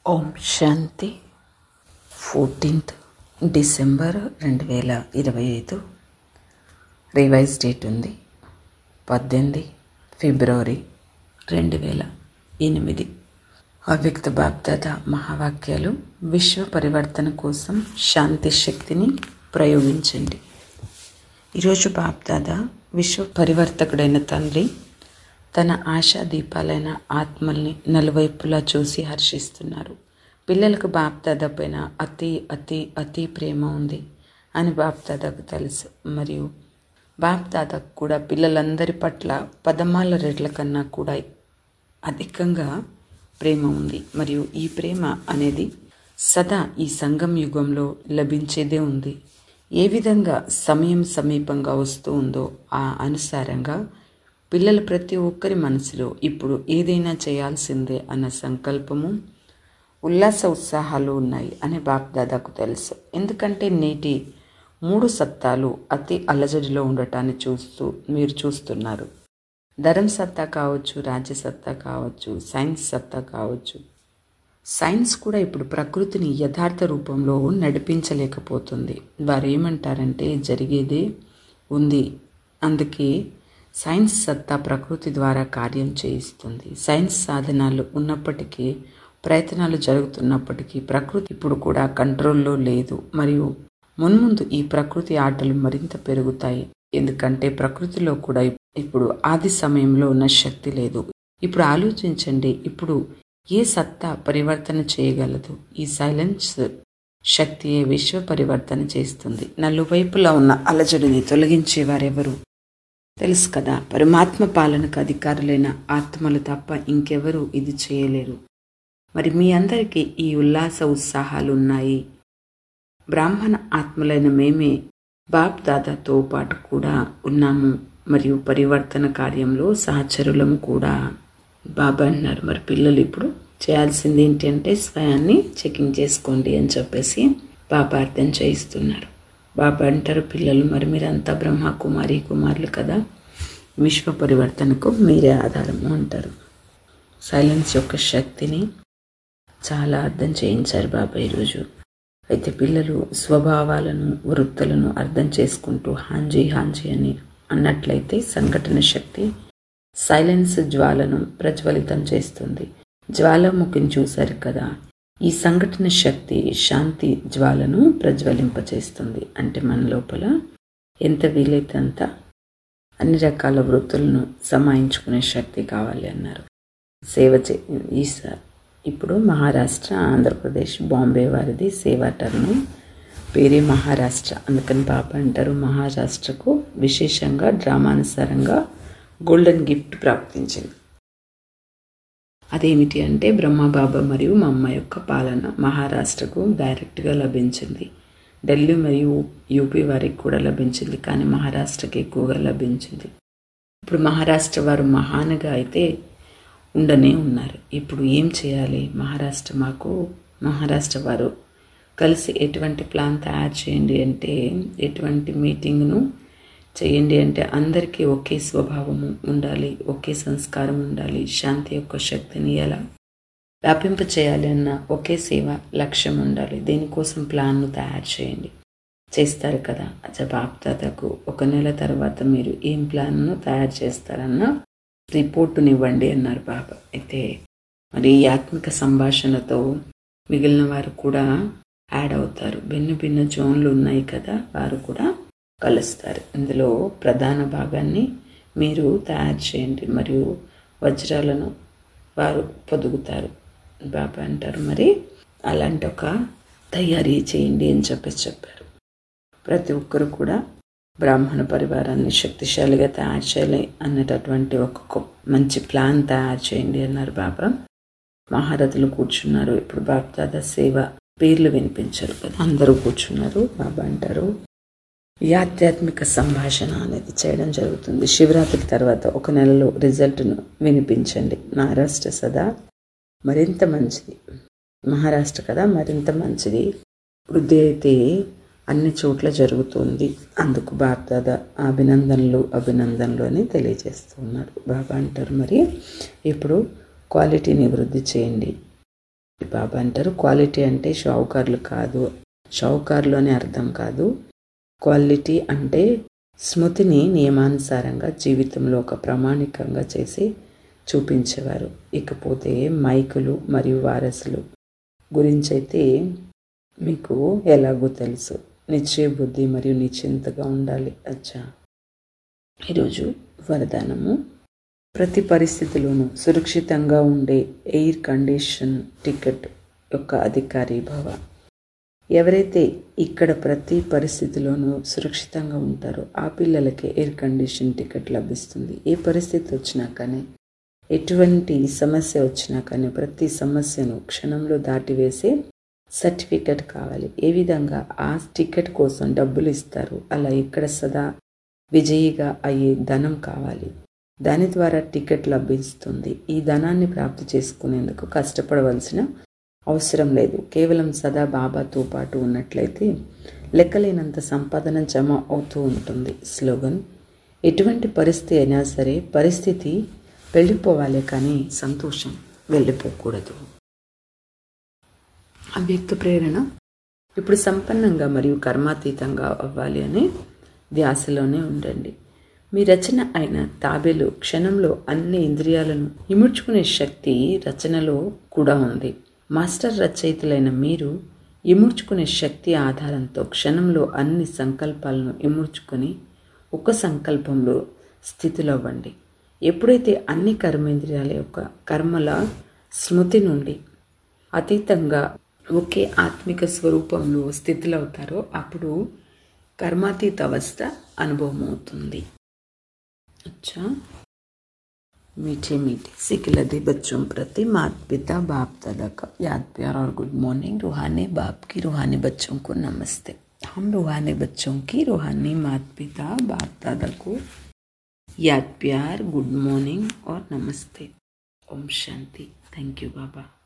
ఓం శాంతి fourteenth December రెండు వేల ఇరవై ఐదు రివైజ్ డేట్ ఉంది పద్దెనిమిది ఫిబ్రవరి రెండు వేల ఎనిమిది అవ్యక్త బాప్దాద మహావాక్యాలు విశ్వ పరివర్తన కోసం శాంతి శక్తిని ప్రయోగించండి ఈరోజు బాప్దాద విశ్వ పరివర్తకుడైన తండ్రి తన ఆశా దీపాలైన ఆత్మల్ని నలువైపులా చూసి హర్షిస్తున్నారు పిల్లలకు బాప్దాద పైన అతి అతి అతి ప్రేమ ఉంది అని బాప్దాదాకు తెలుసు మరియు బాప్దాదాకు కూడా పిల్లలందరి పట్ల పదమాల రెట్ల కన్నా కూడా అధికంగా ప్రేమ ఉంది మరియు ఈ ప్రేమ అనేది సదా ఈ సంగం యుగంలో లభించేదే ఉంది ఏ విధంగా సమయం సమీపంగా వస్తూ ఉందో ఆ అనుసారంగా పిల్లల ప్రతి ఒక్కరి మనసులో ఇప్పుడు ఏదైనా చేయాల్సిందే అన్న సంకల్పము ఉల్లాస ఉత్సాహాలు ఉన్నాయి అని బాప్దాదాకు తెలుసు ఎందుకంటే నేటి మూడు సత్తాలు అతి అలజడిలో ఉండటాన్ని చూస్తూ మీరు చూస్తున్నారు ధరం సత్తా కావచ్చు రాజ్య సత్తా కావచ్చు సైన్స్ సత్తా కావచ్చు సైన్స్ కూడా ఇప్పుడు ప్రకృతిని యథార్థ రూపంలో నడిపించలేకపోతుంది వారు ఏమంటారంటే జరిగేదే ఉంది అందుకే సైన్స్ సత్తా ప్రకృతి ద్వారా కార్యం చేయిస్తుంది సైన్స్ సాధనాలు ఉన్నప్పటికీ ప్రయత్నాలు జరుగుతున్నప్పటికీ ప్రకృతి ఇప్పుడు కూడా కంట్రోల్లో లేదు మరియు మున్ముందు ఈ ప్రకృతి ఆటలు మరింత పెరుగుతాయి ఎందుకంటే ప్రకృతిలో కూడా ఇప్పుడు ఆది సమయంలో ఉన్న శక్తి లేదు ఇప్పుడు ఆలోచించండి ఇప్పుడు ఏ సత్తా పరివర్తన చేయగలదు ఈ సైలెన్స్ శక్తియే విశ్వ పరివర్తన చేస్తుంది నలువైపులా ఉన్న అలజడిని తొలగించే వారెవరు తెలుసు కదా పరమాత్మ పాలనకు అధికారులైన ఆత్మలు తప్ప ఇంకెవరూ ఇది చేయలేరు మరి మీ అందరికీ ఈ ఉల్లాస ఉత్సాహాలు ఉన్నాయి బ్రాహ్మణ ఆత్మలైన మేమే బాప్ దాదాతో పాటు కూడా ఉన్నాము మరియు పరివర్తన కార్యంలో సహచరులము కూడా బాబా అన్నారు మరి పిల్లలు ఇప్పుడు చేయాల్సింది ఏంటి అంటే స్వయాన్ని చెకింగ్ చేసుకోండి అని చెప్పేసి బాబా అర్థం చేయిస్తున్నారు బాబా అంటారు పిల్లలు మరి మీరంతా బ్రహ్మ కుమారి కుమారులు కదా విశ్వ పరివర్తనకు మీరే ఆధారము అంటారు సైలెన్స్ యొక్క శక్తిని చాలా అర్థం చేయించారు బాబా ఈరోజు అయితే పిల్లలు స్వభావాలను వృత్తులను అర్థం చేసుకుంటూ హాంజీ హాంజీ అని అన్నట్లయితే సంఘటన శక్తి సైలెన్స్ జ్వాలను ప్రజ్వలితం చేస్తుంది జ్వాలాముఖిని చూశారు కదా ఈ సంఘటన శక్తి శాంతి జ్వాలను ప్రజ్వలింపచేస్తుంది అంటే మన లోపల ఎంత వీలైతే అంత అన్ని రకాల వృత్తులను సమాయించుకునే శక్తి కావాలి అన్నారు సేవ చే ఈ ఇప్పుడు మహారాష్ట్ర ఆంధ్రప్రదేశ్ బాంబే వారిది సేవా టర్ను పేరే మహారాష్ట్ర అందుకని పాప అంటారు మహారాష్ట్రకు విశేషంగా డ్రామానుసారంగా గోల్డెన్ గిఫ్ట్ ప్రాప్తించింది అదేమిటి అంటే బ్రహ్మబాబా మరియు మా అమ్మ యొక్క పాలన మహారాష్ట్రకు డైరెక్ట్గా లభించింది ఢిల్లీ మరియు యూపీ వారికి కూడా లభించింది కానీ మహారాష్ట్రకి ఎక్కువగా లభించింది ఇప్పుడు మహారాష్ట్ర వారు మహానగా అయితే ఉండనే ఉన్నారు ఇప్పుడు ఏం చేయాలి మహారాష్ట్ర మాకు మహారాష్ట్ర వారు కలిసి ఎటువంటి ప్లాన్ తయారు చేయండి అంటే ఎటువంటి మీటింగ్ను చేయండి అంటే అందరికీ ఒకే స్వభావము ఉండాలి ఒకే సంస్కారం ఉండాలి శాంతి యొక్క శక్తిని ఎలా వ్యాపింప చేయాలి అన్న ఒకే సేవ లక్ష్యం ఉండాలి దీనికోసం ప్లాన్ను తయారు చేయండి చేస్తారు కదా జవాబ్దాతకు ఒక నెల తర్వాత మీరు ఏం ప్లాన్ను తయారు చేస్తారన్న రిపోర్టునివ్వండి అన్నారు బాబా అయితే మరి ఈ ఆత్మిక సంభాషణతో మిగిలిన వారు కూడా యాడ్ అవుతారు భిన్న భిన్న జోన్లు ఉన్నాయి కదా వారు కూడా కలుస్తారు ఇందులో ప్రధాన భాగాన్ని మీరు తయారు చేయండి మరియు వజ్రాలను వారు పొదుగుతారు బాబా అంటారు మరి అలాంటి ఒక తయారీ చేయండి అని చెప్పేసి చెప్పారు ప్రతి ఒక్కరు కూడా బ్రాహ్మణ పరివారాన్ని శక్తిశాలిగా తయారు చేయాలి అన్నటటువంటి ఒక మంచి ప్లాన్ తయారు చేయండి అన్నారు బాబా మహారథులు కూర్చున్నారు ఇప్పుడు బాప్దాద సేవ పేర్లు వినిపించారు కదా అందరూ కూర్చున్నారు బాబా అంటారు ఈ ఆధ్యాత్మిక సంభాషణ అనేది చేయడం జరుగుతుంది శివరాత్రి తర్వాత ఒక నెలలో రిజల్ట్ను వినిపించండి మహారాష్ట్ర సదా మరింత మంచిది మహారాష్ట్ర కదా మరింత మంచిది వృద్ధి అయితే అన్ని చోట్ల జరుగుతుంది అందుకు బాప్దాద అభినందనలు అభినందనలు అని తెలియజేస్తున్నారు బాబా అంటారు మరి ఇప్పుడు క్వాలిటీని వృద్ధి చేయండి బాబా అంటారు క్వాలిటీ అంటే షావుకారులు కాదు షావుకారులు అని అర్థం కాదు క్వాలిటీ అంటే స్మృతిని నియమానుసారంగా జీవితంలో ఒక ప్రామాణికంగా చేసి చూపించేవారు ఇకపోతే మైకులు మరియు వారసులు గురించి అయితే మీకు ఎలాగో తెలుసు నిశ్చయ బుద్ధి మరియు నిశ్చింతగా ఉండాలి అచ్చా ఈరోజు వరదానము ప్రతి పరిస్థితిలోనూ సురక్షితంగా ఉండే ఎయిర్ కండిషన్ టికెట్ యొక్క అధికారి భవ ఎవరైతే ఇక్కడ ప్రతి పరిస్థితిలోనూ సురక్షితంగా ఉంటారో ఆ పిల్లలకి ఎయిర్ కండిషన్ టికెట్ లభిస్తుంది ఏ పరిస్థితి వచ్చినా కానీ ఎటువంటి సమస్య వచ్చినా కానీ ప్రతి సమస్యను క్షణంలో దాటివేసే సర్టిఫికెట్ కావాలి ఏ విధంగా ఆ టికెట్ కోసం డబ్బులు ఇస్తారు అలా ఇక్కడ సదా విజయిగా అయ్యే ధనం కావాలి దాని ద్వారా టికెట్ లభిస్తుంది ఈ ధనాన్ని ప్రాప్తి చేసుకునేందుకు కష్టపడవలసిన అవసరం లేదు కేవలం సదా బాబాతో పాటు ఉన్నట్లయితే లెక్కలేనంత సంపాదన జమ అవుతూ ఉంటుంది స్లోగన్ ఎటువంటి పరిస్థితి అయినా సరే పరిస్థితి వెళ్ళిపోవాలి కానీ సంతోషం వెళ్ళిపోకూడదు అవ్యక్త ప్రేరణ ఇప్పుడు సంపన్నంగా మరియు కర్మాతీతంగా అవ్వాలి అని ధ్యాసలోనే ఉండండి మీ రచన అయిన తాబేలు క్షణంలో అన్ని ఇంద్రియాలను ఇముడ్చుకునే శక్తి రచనలో కూడా ఉంది మాస్టర్ రచయితలైన మీరు ఇముడ్చుకునే శక్తి ఆధారంతో క్షణంలో అన్ని సంకల్పాలను ఇముడ్చుకొని ఒక సంకల్పంలో స్థితిలో అవ్వండి ఎప్పుడైతే అన్ని కర్మేంద్రియాల యొక్క కర్మల స్మృతి నుండి అతీతంగా ఒకే ఆత్మిక స్వరూపంలో స్థితిలో అవుతారో అప్పుడు కర్మాతీత అవస్థ అనుభవం అవుతుంది अच्छा मीठे मीठे सिकलदे बच्चों प्रति माता पिता बाप दादा का याद प्यार और गुड मॉर्निंग रूहानी बाप की रूहानी बच्चों को नमस्ते हम रूहानी बच्चों की रूहानी माता पिता बाप दादा को याद प्यार गुड मॉर्निंग और नमस्ते ओम शांति थैंक यू बाबा